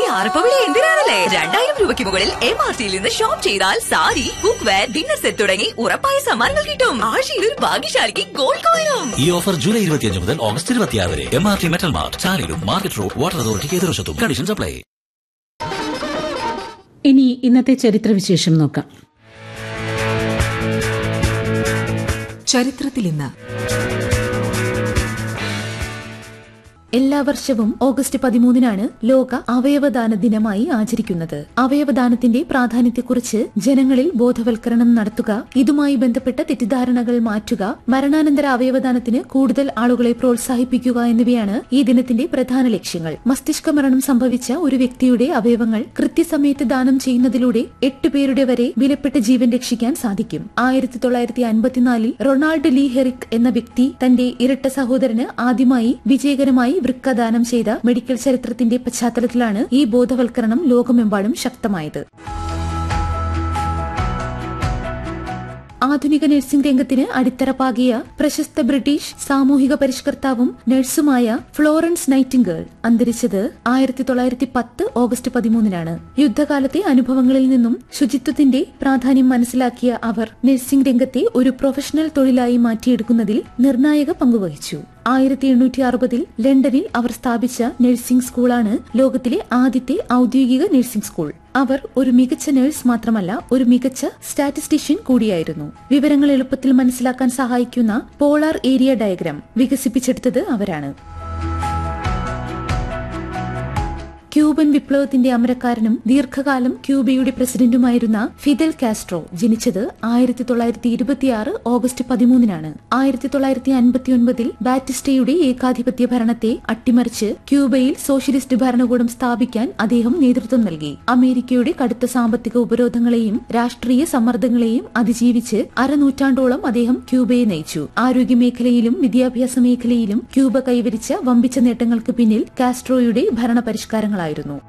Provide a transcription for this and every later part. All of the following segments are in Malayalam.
ആർപ്പവിളി എന്തിനാണല്ലേ രണ്ടായിരം രൂപയ്ക്ക് മുകളിൽ എം ആർ ടിയിൽ നിന്ന് ഷോപ്പ് ചെയ്താൽ sari cookware dinner set തുടങ്ങി ഉറപ്പായ സമ്മാനങ്ങൾ കിട്ടും ആഴ്ചയിൽ ഒരു ഭാഗ്യശാലിക്ക് ഗോൾഡ് കോയിനും ഈ ഓഫർ ജൂലൈ ഇരുപത്തിയഞ്ച് മുതൽ ഓഗസ്റ്റ് ഇരുപത്തിയാറ് വരെ M R T metal mart ചാലിലും മാർക്കറ്റ് റോഡ് വാട്ടർ അതോറിറ്റിക്ക് എതിർവശത്തും കണ്ടീഷൻസ് അപ്ലൈ ഇനി ഇന്നത്തെ ചരിത്രവിശേഷം നോക്കാം ചരിത്രത്തിൽ ഇന്ന് എല്ലാ വർഷവും ഓഗസ്റ്റ് പതിമൂന്നിനാണ് ലോക അവയവദാന ദിനമായി ആചരിക്കുന്നത് അവയവദാനത്തിന്റെ പ്രാധാന്യത്തെക്കുറിച്ച് ജനങ്ങളിൽ ബോധവൽക്കരണം നടത്തുക ഇതുമായി ബന്ധപ്പെട്ട തെറ്റിദ്ധാരണകൾ മാറ്റുക മരണാനന്തര അവയവദാനത്തിന് കൂടുതൽ ആളുകളെ പ്രോത്സാഹിപ്പിക്കുക എന്നിവയാണ് ഈ ദിനത്തിന്റെ പ്രധാന ലക്ഷ്യങ്ങൾ മസ്തിഷ്ക മരണം സംഭവിച്ച ഒരു വ്യക്തിയുടെ അവയവങ്ങൾ കൃത്യസമയത്ത് ദാനം ചെയ്യുന്നതിലൂടെ എട്ട് പേരുടെ വരെ വിലപ്പെട്ട ജീവൻ രക്ഷിക്കാൻ സാധിക്കും ആയിരത്തി തൊള്ളായിരത്തി അൻപത്തിനാലിൽ റൊണാൾഡ് ലീ ഹെറിക് എന്ന വ്യക്തി തന്റെ ഇരട്ട സഹോദരന് ആദ്യമായി വിജയകരമായി വൃക്ക ദാനം ചെയ്ത മെഡിക്കൽ ചരിത്രത്തിന്റെ പശ്ചാത്തലത്തിലാണ് ഈ ബോധവൽക്കരണം ലോകമെമ്പാടും ശക്തമായത് ആധുനിക നഴ്സിംഗ് രംഗത്തിന് അടിത്തറ പാകിയ പ്രശസ്ത ബ്രിട്ടീഷ് സാമൂഹിക പരിഷ്കർത്താവും നഴ്സുമായ ഫ്ലോറൻസ് നൈറ്റിംഗേൾ അന്തരിച്ചത് ആയിരത്തി തൊള്ളായിരത്തി പത്ത് ഓഗസ്റ്റ് പതിമൂന്നിനാണ് യുദ്ധകാലത്തെ അനുഭവങ്ങളിൽ നിന്നും ശുചിത്വത്തിന്റെ പ്രാധാന്യം മനസ്സിലാക്കിയ അവർ നഴ്സിംഗ് രംഗത്തെ ഒരു പ്രൊഫഷണൽ തൊഴിലായി മാറ്റിയെടുക്കുന്നതിൽ നിർണായക പങ്കുവഹിച്ചു ആയിരത്തി എണ്ണൂറ്റി അറുപതിൽ ലണ്ടനിൽ അവർ സ്ഥാപിച്ച നഴ്സിംഗ് സ്കൂളാണ് ലോകത്തിലെ ആദ്യത്തെ ഔദ്യോഗിക നഴ്സിംഗ് സ്കൂൾ അവർ ഒരു മികച്ച നഴ്സ് മാത്രമല്ല ഒരു മികച്ച സ്റ്റാറ്റിസ്റ്റീഷ്യൻ കൂടിയായിരുന്നു വിവരങ്ങൾ എളുപ്പത്തിൽ മനസ്സിലാക്കാൻ സഹായിക്കുന്ന പോളാർ ഏരിയ ഡയഗ്രാം വികസിപ്പിച്ചെടുത്തത് അവരാണ് ക്യൂബൻ വിപ്ലവത്തിന്റെ അമരക്കാരനും ദീർഘകാലം ക്യൂബയുടെ പ്രസിഡന്റുമായിരുന്ന ഫിദൽ കാസ്ട്രോ ജനിച്ചത് ആയിരത്തി തൊള്ളായിരത്തി ഇരുപത്തിയാറ് ഓഗസ്റ്റ് പതിമൂന്നിനാണ് ആയിരത്തി തൊള്ളായിരത്തി അൻപത്തിയൊൻപതിൽ ബാറ്റിസ്റ്റയുടെ ഏകാധിപത്യ ഭരണത്തെ അട്ടിമറിച്ച് ക്യൂബയിൽ സോഷ്യലിസ്റ്റ് ഭരണകൂടം സ്ഥാപിക്കാൻ അദ്ദേഹം നേതൃത്വം നൽകി അമേരിക്കയുടെ കടുത്ത സാമ്പത്തിക ഉപരോധങ്ങളെയും രാഷ്ട്രീയ സമ്മർദ്ദങ്ങളെയും അതിജീവിച്ച് അരനൂറ്റാണ്ടോളം അദ്ദേഹം ക്യൂബയെ നയിച്ചു ആരോഗ്യ മേഖലയിലും വിദ്യാഭ്യാസ മേഖലയിലും ക്യൂബ കൈവരിച്ച വമ്പിച്ച നേട്ടങ്ങൾക്ക് പിന്നിൽ കാസ്ട്രോയുടെ ഭരണപരിഷ്കാരങ്ങളായിരുന്നു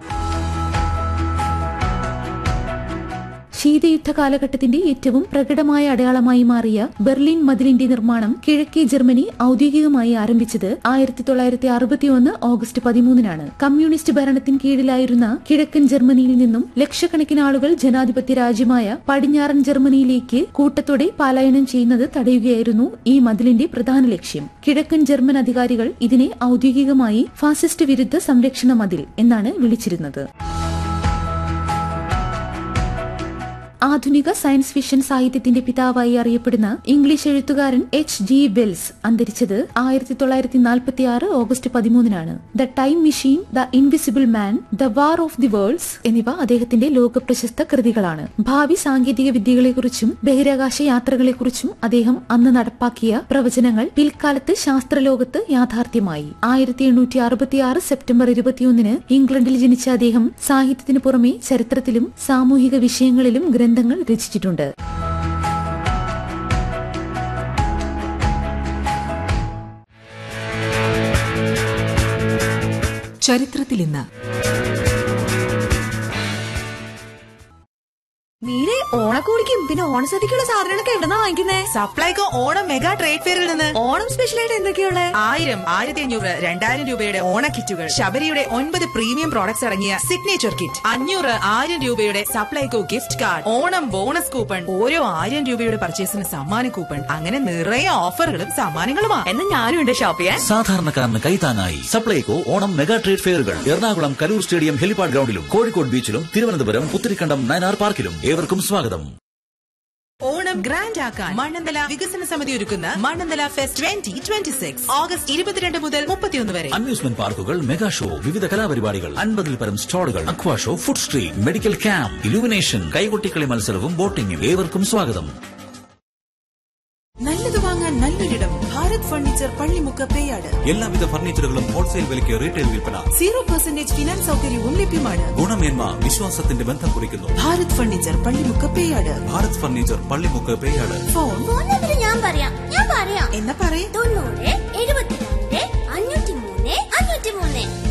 ശീതയുദ്ധ കാലഘട്ടത്തിന്റെ ഏറ്റവും പ്രകടമായ അടയാളമായി മാറിയ ബെർലിൻ മതിലിന്റെ നിർമ്മാണം കിഴക്കേ ജർമ്മനി ഔദ്യോഗികമായി ആരംഭിച്ചത് ആയിരത്തി തൊള്ളായിരത്തി അറുപത്തിയൊന്ന് ഓഗസ്റ്റ് പതിമൂന്നിനാണ് കമ്മ്യൂണിസ്റ്റ് ഭരണത്തിന് കീഴിലായിരുന്ന കിഴക്കൻ ജർമ്മനിയിൽ നിന്നും ലക്ഷക്കണക്കിന് ആളുകൾ ജനാധിപത്യ രാജ്യമായ പടിഞ്ഞാറൻ ജർമ്മനിയിലേക്ക് കൂട്ടത്തോടെ പലായനം ചെയ്യുന്നത് തടയുകയായിരുന്നു ഈ മതിലിന്റെ പ്രധാന ലക്ഷ്യം കിഴക്കൻ ജർമ്മൻ അധികാരികൾ ഇതിനെ ഔദ്യോഗികമായി ഫാസിസ്റ്റ് വിരുദ്ധ സംരക്ഷണ മതിൽ എന്നാണ് വിളിച്ചിരുന്നത് ആധുനിക സയൻസ് ഫിക്ഷൻ സാഹിത്യത്തിന്റെ പിതാവായി അറിയപ്പെടുന്ന ഇംഗ്ലീഷ് എഴുത്തുകാരൻ എച്ച് ജി വെൽസ് അന്തരിച്ചത് ആയിരത്തി തൊള്ളായിരത്തി നാൽപ്പത്തി ആറ് ഓഗസ്റ്റ് പതിമൂന്നിനാണ് the time machine the invisible man the war of the worlds എന്നിവ അദ്ദേഹത്തിന്റെ ലോകപ്രശസ്ത കൃതികളാണ് ഭാവി സാങ്കേതിക വിദ്യകളെക്കുറിച്ചും ബഹിരാകാശ യാത്രകളെക്കുറിച്ചും അദ്ദേഹം അന്ന് നടപ്പാക്കിയ പ്രവചനങ്ങൾ പിൽക്കാലത്ത് ശാസ്ത്രലോകത്ത് യാഥാർത്ഥ്യമായി ആയിരത്തി എണ്ണൂറ്റി അറുപത്തിയാറ് സെപ്റ്റംബർ ഇരുപത്തിയൊന്നിന് ഇംഗ്ലണ്ടിൽ ജനിച്ച അദ്ദേഹം സാഹിത്യത്തിനു പുറമെ ചരിത്രത്തിലും സാമൂഹിക വിഷയങ്ങളിലും ഗ്രന്ഥങ്ങൾ രചിച്ചിട്ടുണ്ട് ചരിത്രത്തിൽ ഇന്ന് മീനെ ഓണക്കോടിക്കും പിന്നെ ഓണസദ്യക്കുള്ള സാധനങ്ങളൊക്കെ എവിടെന്നാ വാങ്ങിക്കുന്നേ സപ്ലൈകോ ഓണം മെഗാ ട്രേഡ് ഫെയറിൽ നിന്ന് ഓണം സ്പെഷ്യൽ ആയിട്ട് എന്തൊക്കെയുള്ള ആയിരം ആയിരത്തി അഞ്ഞൂറ് രണ്ടായിരം രൂപയുടെ ഓണ കിറ്റുകൾ ശബരിയുടെ ഒൻപത് പ്രീമിയം പ്രോഡക്ട്സ് അടങ്ങിയ സിഗ്നേച്ചർ കിറ്റ് അഞ്ഞൂറ് ആയിരം രൂപയുടെ Supplyco gift card Onam bonus coupon ഓരോ ആയിരം രൂപയുടെ പർച്ചേസിന് സമ്മാന കൂപ്പൺ അങ്ങനെ നിറയെ ഓഫറുകളും സമ്മാനങ്ങളുമാണ് എന്നാ ഞാനും ഉണ്ട് ഷോപ്പ് ചെയ്യാൻ സാധാരണക്കാരന് കൈത്താങ്ങായി സപ്ലൈകോ ഓണം മെഗാ ട്രേഡ് ഫെയറുകൾ എറണാകുളം കലൂർ സ്റ്റേഡിയം ഹെലിപാഡ് ഗ്രൗണ്ടിലും കോഴിക്കോട് ബീച്ചിലും തിരുവനന്തപുരം പുത്തിരിക്കണ്ടം നയനാർ പാർക്കിലും ഏവർക്കും സ്വാഗതം ഓണം ഗ്രാൻഡ് ആക്കാൻ മണ്ണന്തല വികസന സമിതി ഒരുക്കുന്ന Mannanthala fest twenty twenty six August ഇരുപത്തിരണ്ട് മുതൽ മുപ്പത്തിയൊന്ന് വരെ അമ്യൂസ്മെന്റ് പാർക്കുകൾ മെഗാ ഷോ വിവിധ കലാപരിപാടികൾ അൻപതിൽ പരം സ്റ്റാളുകൾ aqua show food street medical camp illumination കൈകൊട്ടിക്കളി മത്സരവും ബോട്ടിംഗും ഏവർക്കും സ്വാഗതം നല്ലത് വാങ്ങാൻ നല്ലൊരിടം ഭാരത് ഫർണിച്ചർ പള്ളിമുക്ക് പേയാട് എല്ലാവിധ ഫർണിച്ചറുകളും ഹോൾസെയിൽ വിലയ്ക്ക് റീറ്റെയിൽ വിൽപ്പന സീറോ പെർസെന്റേജ് ഫിനാൻസ് സൗകര്യവും ലഭ്യമാണ് ഗുണമേന്മ വിശ്വാസത്തിന്റെ ബന്ധം കുറിക്കുന്നു Bharat furniture Pallimukku Peyad Bharat furniture Pallimukku Peyad phone phone number ഞാൻ പറയാം ഞാൻ പറയാം എന്നാ പറയേ തൊണ്ണൂറ് എഴുപത്തിരണ്ട് അഞ്ഞൂറ്റി മൂന്ന് അഞ്ഞൂറ്റി മൂന്ന്